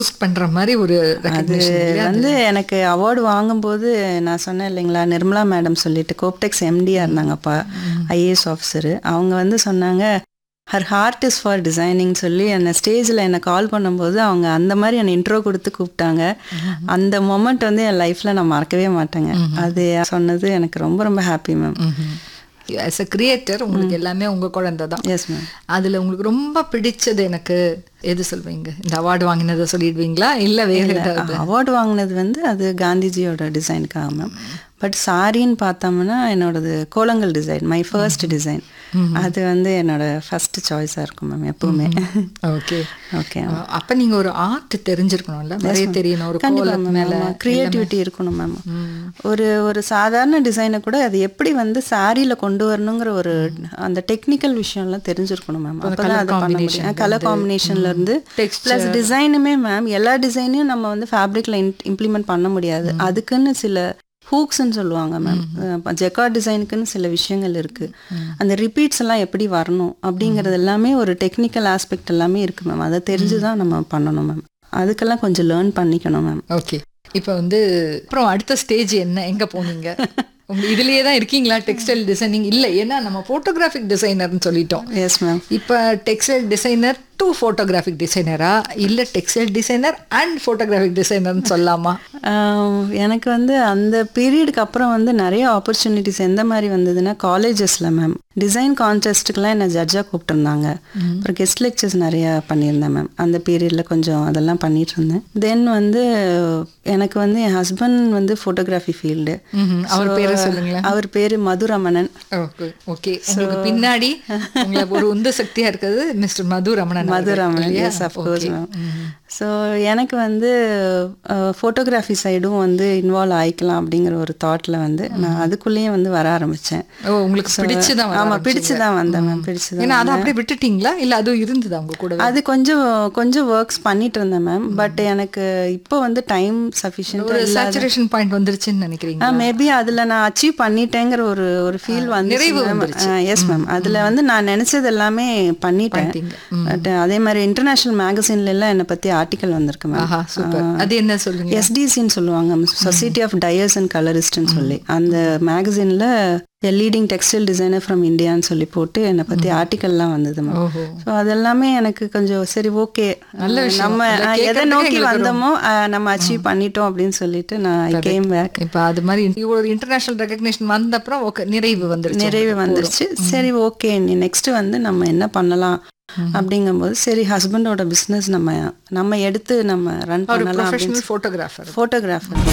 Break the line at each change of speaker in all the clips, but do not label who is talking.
பண்ற மாதிரி ஒரு
அது
recognition இல்லையா?
வந்து எனக்கு அவார்டு வாங்கும்போது நான் சொன்னேன் இல்லைங்களா நிர்மலா மேடம் சொல்லிட்டு கோப்டெக்ஸ் எம்டியாக இருந்தாங்கப்பா ஐஏஎஸ் ஆஃபீஸரு அவங்க வந்து சொன்னாங்க her heart is for designing சொல்லி என்னை ஸ்டேஜில் என்னை கால் பண்ணும்போது அவங்க அந்த மாதிரி என்னை இன்ட்ரோ கொடுத்து கூப்பிட்டாங்க அந்த மொமெண்ட் வந்து என் லைஃப்பில் நான் மறக்கவே மாட்டேங்க அது சொன்னது எனக்கு ரொம்ப ரொம்ப ஹாப்பி மேம்
ம்ஹும். as a கிரியேட்டர் உங்களுக்கு எல்லாமே உங்க குழந்தை தான்
எஸ் மேம்
அதுல உங்களுக்கு ரொம்ப பிடிச்சது எனக்கு எது சொல்வீங்க இந்த அவார்டு வாங்கினதை சொல்லிடுவீங்களா இல்ல வேற ஏதாவது
அவார்டு வாங்கினது வந்து அது காந்திஜியோட டிசைனுக்காக மேம் பட் சாரின்னு பார்த்தோம்னா என்னோடது கோலங்கள் டிசைன் மை ஃபர்ஸ்ட் டிசைன் அது வந்து என்னோட ஃபர்ஸ்ட் சாய்ஸாக இருக்கும் மேம் எப்பவுமே
ஓகே
ஓகே
அப்ப நீங்க ஒரு ஆர்ட் தெரிஞ்சிருக்கணும்ல நிறைய தெரியணும் ஒரு கோலம் மேல
க்ரியேட்டிவிட்டி இருக்கணும் மேம் ஒரு ஒரு சாதாரண டிசைனை கூட அது எப்படி வந்து சாரியில் கொண்டு வரணுங்கிற ஒரு அந்த டெக்னிக்கல் விஷயம்லாம் தெரிஞ்சிருக்கணும் மேம் அப்பதான் அது பண்ண முடியும் கலர் காம்பினேஷன்ல இருந்து ப்ளஸ் டிசைனுமே மேம் எல்லா டிசைனையும் நம்ம வந்து ஃபேப்ரிக்ல இம்ப்ளிமெண்ட் பண்ண முடியாது அதுக்குன்னு சில ஹூக்ஸ்ன்னு சொல்லுவாங்க மேம் ஜெக்கார்ட் டிசைனுக்குன்னு சில விஷயங்கள் இருக்கு அந்த ரிப்பீட்ஸ் எல்லாம் எப்படி வரணும் அப்படிங்கிறது எல்லாமே ஒரு டெக்னிக்கல் ஆஸ்பெக்ட் எல்லாமே இருக்கு மேம் அதை தெரிஞ்சு தான் நம்ம பண்ணணும் மேம் அதுக்கெல்லாம் கொஞ்சம் லேர்ன் பண்ணிக்கணும் மேம்
ஓகே இப்போ வந்து அப்புறம் அடுத்த ஸ்டேஜ் என்ன எங்க போனீங்க உங்க இதுலயே தான் இருக்கீங்களா டெக்ஸ்டைல் டிசைனிங் இல்ல ஏன்னா நம்ம போட்டோகிராஃபிக் டிசைனர்னு சொல்லிட்டோம்
எஸ் மேம்
இப்போ டெக்ஸ்டைல் டிசைனர் டு ஃபோட்டோகிராஃபிக் டிசைனரா இல்ல டெக்ஸ்டைல் டிசைனர் அண்ட் ஃபோட்டோகிராஃபிக் டிசைனர்னு சொல்லலாமா
ஆஹ் எனக்கு வந்து அந்த பீரியடுக்கு அப்புறம் வந்து நிறைய ஆப்பர்ச்சுனிட்டிஸ் எந்த மாதிரி வந்ததுன்னா காலேஜஸில் மேம் டிசைன் கான்டெஸ்ட்டுக்கெலாம் என்னை ஜட்ஜாக கூப்பிட்டுருந்தாங்க அப்புறம் கெஸ்ட் லெக்சர்ஸ் நிறைய பண்ணியிருந்தேன் மேம் அந்த பீரியடில் கொஞ்சம் அதெல்லாம் பண்ணிட்டு இருந்தேன் தென் வந்து எனக்கு வந்து என் ஹஸ்பண்ட் வந்து ஃபோட்டோகிராஃபி ஃபீல்டு
ம்ஹும். அவர் பேரை சொல்லுங்களேன்
அவர் பேர் மதுரமணன்
ஓகே ஓகே உங்களுக்கு பின்னாடி உங்களுக்கு ஒரு உந்து சக்தியா இருக்கிறது மிஸ்டர் மது ரமணன் அவர்கள்,
மதுராமன்
இல்லையா?
Yes of course
Okay.
Ma'am so எனக்கு வந்து ஃபோட்டோகிராஃபி சைடும் வந்து இன்வால்வ் ஆயிக்கலாம் அப்படிங்கிற ஒரு தாட்டில் வந்து நான் அதுக்குள்ளேயே வந்து வர ஆரம்பித்தேன்
ஓ உங்களுக்கு பிடிச்சுதான் வர
ஆமாம்
ஆரம்பிச்சீங்க.
பிடிச்சு தான் வந்தேன் மேம் பிடிச்சு தான்
ஏன்னா அதை அப்படியே விட்டுட்டீங்களா இல்ல அதுவும் இருந்ததா உங்க கூட
அது கொஞ்சம் கொஞ்சம் ஒர்க்ஸ் பண்ணிட்டு இருந்தேன் மேம் பட் எனக்கு இப்போ வந்து டைம் சஃபிஷியன்ட்
ஒரு சேச்சுரேஷன் பாயிண்ட் வந்துருச்சுன்னு நினைக்கிறீங்க
மேபி அதில் நான் அச்சீவ் பண்ணிட்டேங்கிற ஒரு ஒரு ஃபீல் வந்து
நிறைவு வந்துருச்சு.
எஸ் மேம் அதில் வந்து நான் நினச்சது எல்லாமே பண்ணிட்டேன்
பண்ணிட்டீங்க.
பட் அதே மாதிரி இன்டர்நேஷ்னல் மேகசின்ல எல்லாம் என்னை பற்றி ஆர்டிக்கல் வந்திருக்கு மேம்
ஆஹா சூப்பர் அது என்ன சொல்லுங்க
எஸ்டிசின்னு சொல்லுவாங்க சொசைட்டி ஆஃப் டயர்ஸ் அண்ட் கலரிஸ்ட்னு சொல்லி அந்த மேகசினில் லீடிங் டெக்ஸ்டைல் டிசைனர் ஃப்ரம் இந்தியான்னு சொல்லி போட்டு என்னை பற்றி ஆர்டிக்கல்லாம் வந்தது மேம்
ஓஹோ
ஸோ அதெல்லாமே எனக்கு கொஞ்சம் சரி ஓகே
நல்ல விஷயம்.
நம்ம
இதை
அஹ், எதை
கேட்கறதுக்கே
நோக்கி
எங்களுக்கு
வந்தோமோ அஹ், நம்ம அச்சீவ் பண்ணிட்டோம் அப்படின்னு சொல்லிட்டு நான் ஐ கேம் பேக்
இப்ப அது மாதிரி இவ்வளவு இன்டர்நேஷனல் ரெகக்னேஷன் வந்த அப்புறம் ஓகே நிறைவு வந்துருச்சு
நிறைவு வந்துருச்சு சரி ஓகே நீ நெக்ஸ்ட் வந்து நம்ம என்ன பண்ணலாம் அப்படிங்கும்போது சரி ஹஸ்பண்டோட பிஸ்னஸ் நம்ம நம்ம எடுத்து நம்ம ரன்
ஒரு
பண்ணலாம்
professional photographer
photographer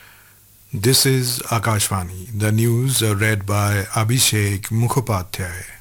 This is Akashvani. The news are read by Abhishek Mukhopadhyay.